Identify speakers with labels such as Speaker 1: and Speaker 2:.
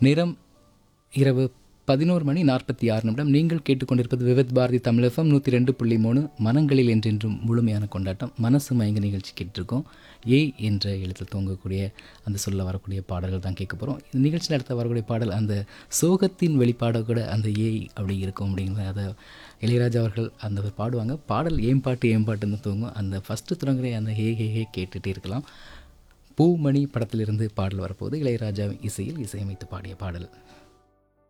Speaker 1: நேரம் இரவு பதினோரு மணி நாற்பத்தி ஆறு நிமிடம் நீங்கள் கேட்டுக்கொண்டிருப்பது விவித் பாரதி தமிழகம் நூற்றி ரெண்டு புள்ளி மூணு மனங்களில் என்றென்றும் முழுமையான கொண்டாட்டம் மனசு மயங்க நிகழ்ச்சி கேட்டிருக்கோம் ஏய் என்ற எழுத்தில் தூங்கக்கூடிய அந்த சொல்ல வரக்கூடிய பாடல்கள் தான் கேட்க போகிறோம் இந்த நிகழ்ச்சி நடத்த வரக்கூடிய பாடல் அந்த சோகத்தின் வெளிப்பாட கூட அந்த ஏய் அப்படி இருக்கும் அப்படிங்கிறத அதை இளையராஜா அவர்கள் அந்த பாடுவாங்க பாடல் ஏன் பாட்டு ஏன் பாட்டுன்னு தூங்கும் அந்த ஃபஸ்ட்டு தொடங்குற அந்த ஹே ஹே ஹே கேட்டுகிட்டே இருக்கலாம் பூமணி படத்திலிருந்து பாடல் வரப்போது இளையராஜா இசையில் இசையமைத்து பாடிய பாடல்